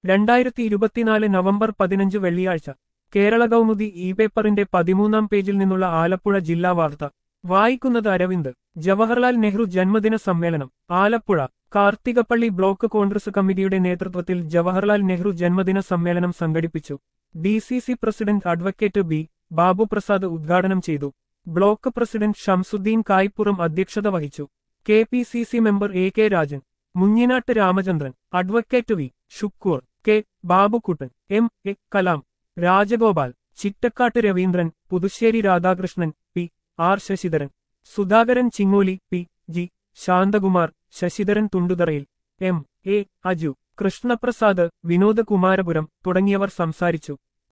രണ്ടായിരത്തി ഇരുപത്തിനാല് നവംബർ പതിനഞ്ച് വെള്ളിയാഴ്ച കേരള കൗമുദി ഇ പേപ്പറിന്റെ പതിമൂന്നാം പേജിൽ നിന്നുള്ള ആലപ്പുഴ ജില്ലാ വാർത്ത വായിക്കുന്നത് അരവിന്ദ് ജവഹർലാൽ നെഹ്റു ജന്മദിന സമ്മേളനം ആലപ്പുഴ കാർത്തികപ്പള്ളി ബ്ലോക്ക് കോൺഗ്രസ് കമ്മിറ്റിയുടെ നേതൃത്വത്തിൽ ജവഹർലാൽ നെഹ്റു ജന്മദിന സമ്മേളനം സംഘടിപ്പിച്ചു D C C president advocate B Babu Prasad ഉദ്ഘാടനം ചെയ്തു ബ്ലോക്ക് പ്രസിഡന്റ് ഷംസുദ്ദീൻ കായ്പുറം അധ്യക്ഷത വഹിച്ചു K P C C member A K Rajan Munjinattu Ramachandran advocate V Shukkur K Babukuttan M A Kalam Rajagopal Chittakkattu Raveendran Puthussery Radhakrishnan P R Sasidharan Sudhakaran Chingoli P G Santhakumar Sasidharan തുണ്ടുതറയിൽ എം എ അജു കൃഷ്ണപ്രസാദ് വിനോദകുമാരപുരം തുടങ്ങിയവർ സംസാരിച്ചു